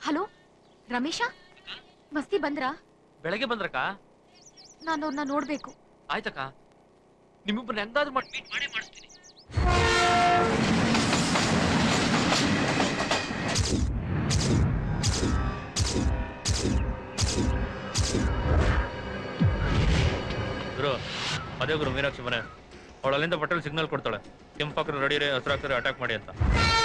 Hello Ramesh ಮಸ್ತಿ ಬಂದ್ರಾ ಬೆಳಗ್ಗೆ ಬಂದ್ರಕ್ಕ ನಾನು ಅವ್ರನ್ನ ನೋಡ್ಬೇಕು ಆಯ್ತಕ್ಕ ನಿಮ್ಮಿಬ್ಬರನ್ನ ಹೆಂಗಾದ್ರೂ ಮಾಡಿ ಮೀಟ್ ಮಾಡಿ ಮಾಡಿಸ್ತೀನಿ ಗುರು ಅದೇ ಗುರು ಮೀನಾಕ್ಷಿ ಮನೆ ಅವಳು ಅಲ್ಲಿಂದ ಬಟ್ಟಲ್ ಸಿಗ್ನಲ್ ಕೊಡ್ತಾಳೆ ಕೆಂಪಾಕ್ರೆ ರೆಡಿ ಹಸಿರಾಕ್ರೆ ಅಟ್ಯಾಕ್ ಮಾಡಿ ಅಂತ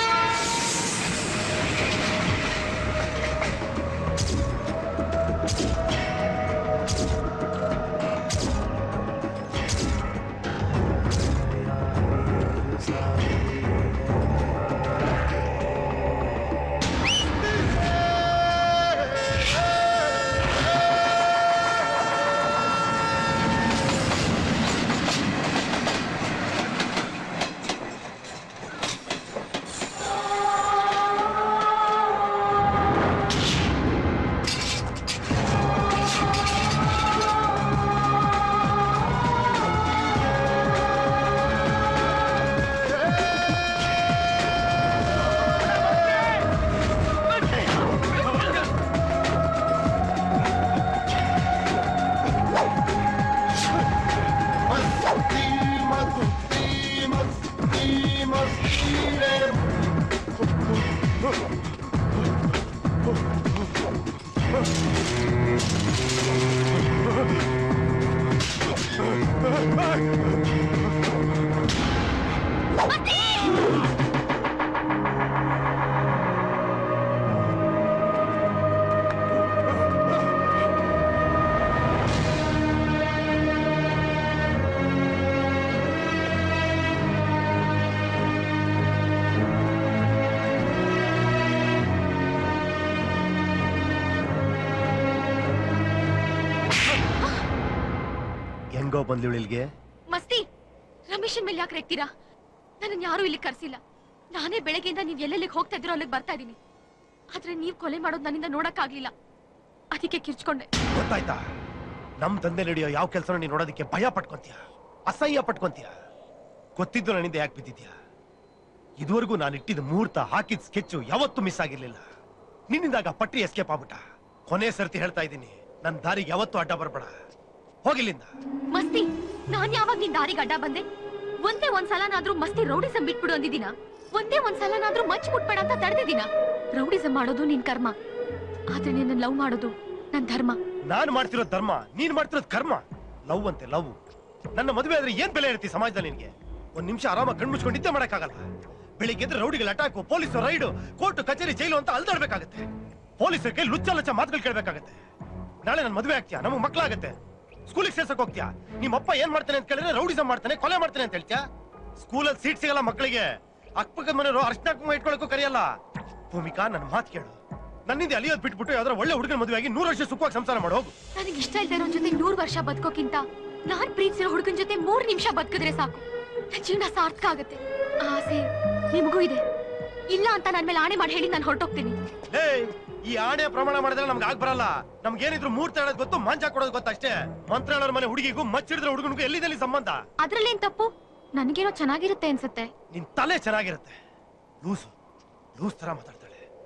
ಹೆಂಗೋ ಬಂದ್ಲು ಇಳಿಲ್ಗೆ ಮಸ್ತಿ ರಮೇಶನ್ ಮೇಲೆ ಯಾಕೆ ರೆಕ್ತೀರಾ ನನ್ನ ಯಾರು ಇಲ್ಲಿ ಕರ್ಸಿಲ್ಲ ನಾನೇ ಬೆಳಗ್ಗೆಯಿಂದ ನೀವ್ ಎಲ್ಲೆಲ್ಲಿಗೆ ಹೋಗ್ತಾ ಇದ್ದೀರೋ ಅಲ್ಲಿಗೆ ಬರ್ತಾ ಇದೀನಿ ಆದ್ರೆ ನೀವ್ ಕೊಲೆ ಮಾಡೋದು ನನ್ನಿಂದ ನೋಡಕ್ಕಾಗ್ಲಿಲ್ಲ ಅದಕ್ಕೆ ಕಿರ್ಚ್ಕೊಂಡೆ ಗೊತ್ತಾಯ್ತಾ ನಮ್ ತಂದೆ ನಡೆಯೋ ಯಾವ ಕೆಲಸ ನೀನ್ ನೋಡೋದಕ್ಕೆ ಭಯ ಪಟ್ಕೊಂತೀಯ ಅಸಹ್ಯ ಪಟ್ಕೊಂತೀಯ ಗೊತ್ತಿದ್ದು ನನ್ನಿಂದ ಯಾಕೆ ಬಿದ್ದಿದ್ಯಾ ಇದುವರೆಗೂ ನಾನು ಇಟ್ಟಿದ್ದ ಮುಹೂರ್ತ ಹಾಕಿದ ಸ್ಕೆಚ್ಚು ಯಾವತ್ತೂ ಮಿಸ್ ಆಗಿರ್ಲಿಲ್ಲ ನಿನ್ನಿಂದಾಗ ಪಟ್ಟಿ ಎಸ್ಕೇಪ್ ಆಗ್ಬಿಟ್ಟ ಕೊನೆ ಸರ್ತಿ ಹೇಳ್ತಾ ಇದ್ದೀನಿ ನನ್ನ ದಾರಿಗೆ ಯಾವತ್ತೂ ಅಡ್ಡ ಬರ್ಬೇಡ ಹೋಗಿಲ್ಲಿಂದ ಮಸ್ತಿ ನಾನ್ ಯಾವಾಗ ನಿನ್ ದಾರಿಗೆ ಅಡ್ಡ ಬಂದೆ ಒಂದೇ ಒಂದ್ಸಲನಾದ್ರೂ ಮಸ್ತಿ ರೌಡಿಸಂ ಬಿಟ್ಬಿಡು ಅಂದಿದ್ದೀನ ಒಂದೇ ಒಂದ್ಸಲನಾದ್ರೂ ಮಚ್ ಮುಟ್ಬೇಡ ಅಂತ ತಡೆದಿದ್ದೀನ ರೌಡಿಸಂ ಮಾಡೋದು ನಿನ್ ಕರ್ಮ ಆದ್ರೆ ನಿನ್ನ ಲವ್ ಮಾಡೋದು ನನ್ ಧರ್ಮ ನಾನ್ ಮಾಡ್ತಿರೋ ಧರ್ಮ ನೀನ್ ಮಾಡ್ತಿರೋದ್ ಕರ್ಮ ಲವ್ ಅಂತೆ ಲವ್ ನನ್ನ ಮದುವೆ ಆದ್ರೆ ಏನ್ ಬೆಲೆ ಇರ್ತಿ ಸಮಾಜದಲ್ಲಿ ನಿನ್ಗೆ ಒಂದ್ ನಿಮಿಷ ಆರಾಮಾಗಿ ಕಣ್ ಮುಚ್ಕೊಂಡು ನಿದ್ದೆ ಮಾಡಕ್ಕಾಗಲ್ಲ ಬೆಳಿಗ್ಗೆ ಎದ್ರೆ ರೌಡಿಗಳ ಅಟ್ಯಾಕು ಪೊಲೀಸ್ ರೈಡು ಕೋರ್ಟ್ ಕಚೇರಿ ಜೈಲು ಅಂತ ಅಲ್ದಾಡ್ಬೇಕಾಗತ್ತೆ ಪೊಲೀಸರ ಕೈ ಲುಚ್ಚ ಲುಚ್ಚ ಮಾತುಗಳು ಕೇಳ್ಬೇಕಾಗತ್ತೆ ನಾಳೆ ನನ್ ಮದುವೆ ಆಗ್ತೀಯಾ ನಮಗ್ ಮಕ್ಳಾಗತ್ತೆ ಸ್ಕೂಲಿಗೆ ಸೇರ್ಸಕ್ ಹೋಗ್ತೀಯಾ ನಿಮ್ಮ ಅಪ್ಪ ಏನ್ ಮಾಡ್ತಾನೆ ಅಂತ ಕೇಳಿದ್ರೆ ರೌಡಿಸಂ ಮಾಡ್ತಾನೆ ಕೊಲೆ ಮಾಡ್ತಾನೆ ಅಂತ ಹೇಳ್ತೀಯಾ ಸ್ಕೂಲಲ್ಲಿ ಸೀಟ್ ಸಿಗಲ್ಲ ಮಕ್ಕಳಿಗೆ ಅಕ್ಕಪಕ್ಕದ ಮನೆಯವರು ಅರ್ಶನ ಕುಂಕುಮ ಇಟ್ಕೊಳಕ್ಕೂ ಕರೆಯಲ್ಲ ಭೂಮಿಕಾ ನನ್ನ ಮಾತು ಕೇಳು ನನ್ನಿಂದ ಅಲಿಯೋದ್ ಬಿಟ್ಬಿಟ್ಟು ಯಾವ್ದಾರ ಒಳ್ಳೆ ಹುಡುಗನ ಮದುವೆ ಆಗಿ ನೂರು ವರ್ಷ ಸುಖವಾಗಿ ಸಂಸಾರ ಮಾಡಿ ಹೋಗು ನನಗೆ ಇಷ್ಟ ಇಲ್ದೇ ಇರೋನ್ ಜೊತೆ ನೂರ್ ವರ್ಷ ಬದುಕೋಕ್ಕಿಂತ ನಾನ್ ಪ್ರೀತಿಸಿರೋ ಹುಡುಗನ್ ಜೊತೆ ಮೂರ್ ನಿಮಿಷ ಬದುಕಿದ್ರೆ ಸಾಕು ನನ್ ಜೀವನ ಸಾರ್ಥಕ ಆಗತ್ತೆ ಆ ಆಸೆ ನಿಮಗೂ ಇದೆ ಇಲ್ಲ ಅಂತ ನನ್ ಮೇಲೆ ಆಣೆ ಮಾಡಿ ಹೇಳಿ ನಾನು ಹೊರಟೋಗ್ತೀನಿ ಲೇ ಈ ಆಣೆ ಪ್ರಮಾಣ ಮಾಡಿದ್ರೆ ನಮ್ಗೆ ಆಗ್ ಬರಲ್ಲ ನಮ್ಗೆ ಏನಿದ್ರು ಮೂರ್ತ ಹೇಳೋದ್ ಗೊತ್ತು ಮಂಚ ಕೊಡೋದು ಗೊತ್ತು ಅಷ್ಟೇ ಮಂತ್ರ ಹೇಳೋರ್ ಮನೆ ಹುಡುಗಿಗೂ ಮಚ್ಚಿಡಿದ್ರೆ ಹುಡುಗನಿಗೂ ಎಲ್ಲಿದಲ್ಲಿ ಸಂಬಂಧ ಅದ್ರಲ್ಲೇನ್ ತಪ್ಪು ನನಗೇನೋ ಚೆನ್ನಾಗಿರುತ್ತೆ ಅನ್ಸುತ್ತೆ ನಿನ್ ತಲೆ ಚೆನ್ನಾಗಿರುತ್ತೆ ಲೂಸು ಲೂಸ್ ತರ ಮಾತಾಡ್ತಾಳೆ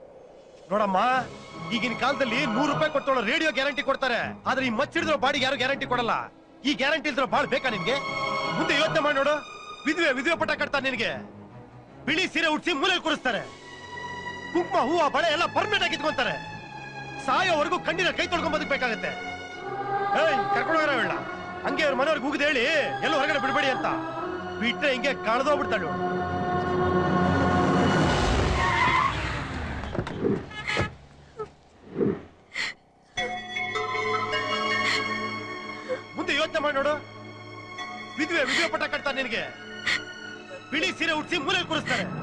ನೋಡಮ್ಮ ಈಗಿನ ಕಾಲದಲ್ಲಿ ನೂರು ರೂಪಾಯಿ ಕೊಟ್ಟೋಳ ರೇಡಿಯೋ ಗ್ಯಾರಂಟಿ ಕೊಡ್ತಾರೆ ಆದ್ರೆ ಈ ಮಚ್ಚಿಡಿದ್ರೋ ಬಾಡಿಗೆ ಯಾರು ಗ್ಯಾರಂಟಿ ಕೊಡಲ್ಲ ಈ ಗ್ಯಾರಂಟಿ ಇಲ್ದಿರೋ ಬಾಳ್ ಬೇಕಾ ನಿನ್ಗೆ ಮುಂದೆ ಯೋಚನೆ ಮಾಡಿ ನೋಡು ವಿಧವೆ ವಿಧವೆ ಪಟ್ಟ ಕಟ್ತಾರೆ ನಿನಗೆ ಬಿಳಿ ಸೀರೆ ಉಡ್ಸಿ ಮೂಲೆಯಲ್ಲಿ ಕೂರಿಸ್ತಾರೆ ಕುಂಕುಮ ಹೂವ ಬಳೆ ಎಲ್ಲ ಪರ್ಮನೆಂಟ್ ಆಗಿ ಇಟ್ಕೊಂತಾರೆ ಸಾಯೋವರೆಗೂ ಕಣ್ಣಿನ ಕೈ ತೊಳ್ಕೊಂಡ್ ಬದುಕ್ಬೇಕಾಗತ್ತೆ ಏಯ್ ಕರ್ಕೊಂಡು ಹೋಗ್ರ ಹೇಳ ಹಂಗೆ ಅವ್ರ ಮನೆಯವ್ರಿಗೆ ಹೋಗಿದ್ ಹೇಳಿ ಎಲ್ಲೂ ಹೊರಗಡೆ ಬಿಡ್ಬೇಡಿ ಅಂತ ಬಿಟ್ರೆ ಹಿಂಗೆ ಕಳೆದೋಗ್ಬಿಡ್ತಾಳೆ ಇವ್ಳು. ಮುಂದೆ ಯೋಚನೆ ಮಾಡಿ ನೋಡು ವಿಧವೆ ವಿಧವೆ ಪಟ್ಟ ಕಟ್ತಾರೆ ನಿನಗೆ ಬಿಳಿ ಸೀರೆ ಉಡ್ಸಿ ಮೂಲೆಯಲ್ಲಿ ಕೂರಿಸ್ತಾರೆ